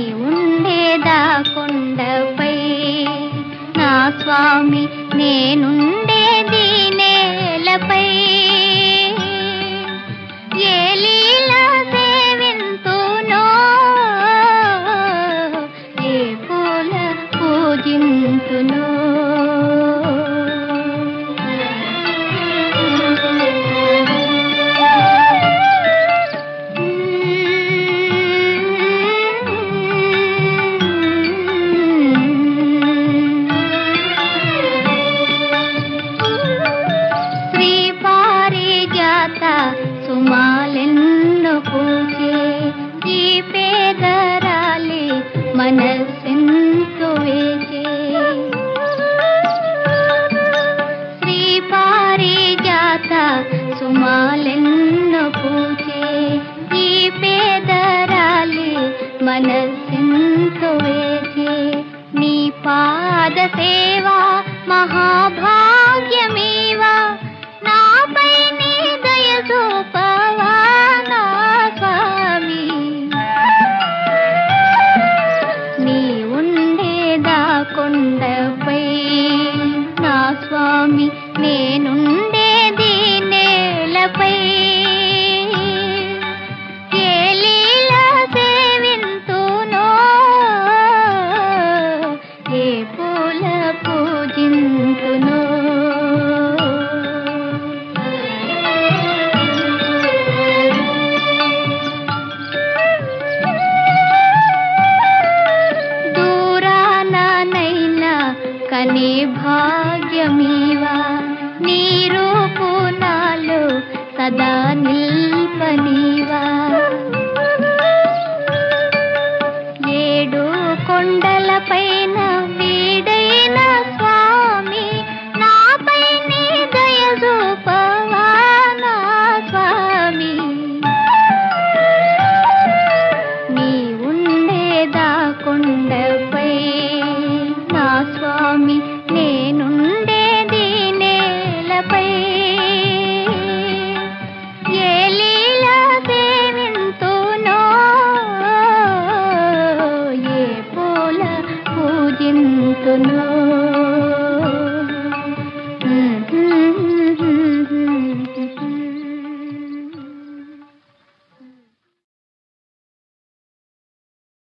ఉండేదా కొండపై నా స్వామి నేనుండేది నేలపై ఏ లీల సేవింతునో ఏ పూల పూజింతునో శ్రీ పారిజాత సుమాలెన్ను పూజే ఈ పేదరాలి మనసెంతు వేచే శ్రీ పారిజాత సుమాలెన్ను పూజే ఈ పేదరాలి మనసెంతు వేచే నీ పాద సేవా మహాభాగ్యమేవా నాపై నీ దయ చూపవా నా స్వామి నీ ఉండేదా కొండపై నా స్వామి నేనుండేది నేలపై ఏ లీల సేవింతునో ఏ పూల పూజింతునో దూరానైనా కనే భాగ్యమీవా నీ రూపు నాలో సదా నిల్పనీవా ఏడు కొండలపైన వీడైన స్వామి నాపై నీ దయ చూపవా నా స్వామి నీ ఉండేదా కొండపై నా స్వామి నేనుండేది నేలపై ఏ లీల సేవింతునో ఏ పూల పూజింతునో